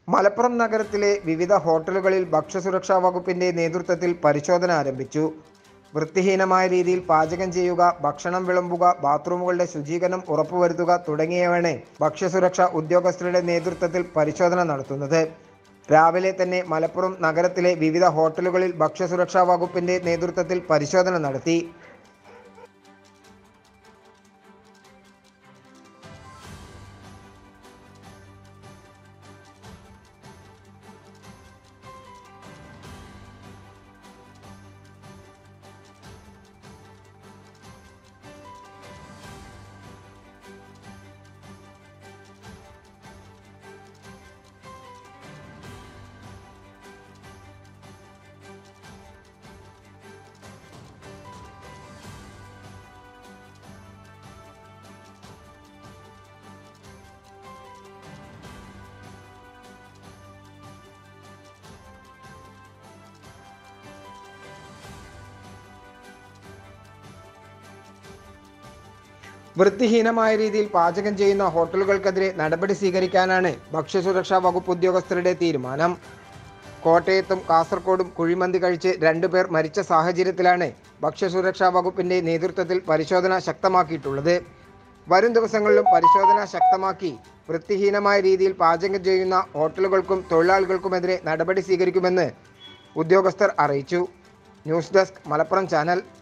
മലപ്പുറം നഗരത്തിലെ വിവിധ ഹോട്ടലുകളിൽ ഭക്ഷ്യസുരക്ഷാ വകുപ്പിന്റെ നേതൃത്വത്തിൽ പരിശോധന ആരംഭിച്ചു വൃത്തിഹീനമായ രീതിയിൽ പാചകം ചെയ്യുക ഭക്ഷണം വിളമ്പുക ബാത്റൂമുകളുടെ ശുചീകരണം ഉറപ്പുവരുത്തുക തുടങ്ങിയവയാണ് ഭക്ഷ്യസുരക്ഷാ ഉദ്യോഗസ്ഥരുടെ നേതൃത്വത്തിൽ പരിശോധന നടത്തുന്നത് രാവിലെ തന്നെ മലപ്പുറം നഗരത്തിലെ വിവിധ ഹോട്ടലുകളിൽ ഭക്ഷ്യസുരക്ഷാ വകുപ്പിന്റെ നേതൃത്വത്തിൽ പരിശോധന നടത്തി വൃത്തിഹീനമായ രീതിയിൽ പാചകം ചെയ്യുന്ന ഹോട്ടലുകൾക്കെതിരെ നടപടി സ്വീകരിക്കാനാണ് ഭക്ഷ്യസുരക്ഷാ വകുപ്പ് ഉദ്യോഗസ്ഥരുടെ തീരുമാനം കോട്ടയത്തും കാസർഗോഡും കുഴിമന്തി കഴിച്ച് രണ്ടുപേർ മരിച്ച സാഹചര്യത്തിലാണ് ഭക്ഷ്യസുരക്ഷാ വകുപ്പിന്റെ നേതൃത്വത്തിൽ പരിശോധന ശക്തമാക്കിയിട്ടുള്ളത് വരും ദിവസങ്ങളിലും പരിശോധന ശക്തമാക്കി വൃത്തിഹീനമായ രീതിയിൽ പാചകം ചെയ്യുന്ന ഹോട്ടലുകൾക്കും തൊഴിലാളികൾക്കുമെതിരെ നടപടി സ്വീകരിക്കുമെന്ന് ഉദ്യോഗസ്ഥർ അറിയിച്ചു ന്യൂസ് ഡെസ്ക് മലപ്പുറം ചാനൽ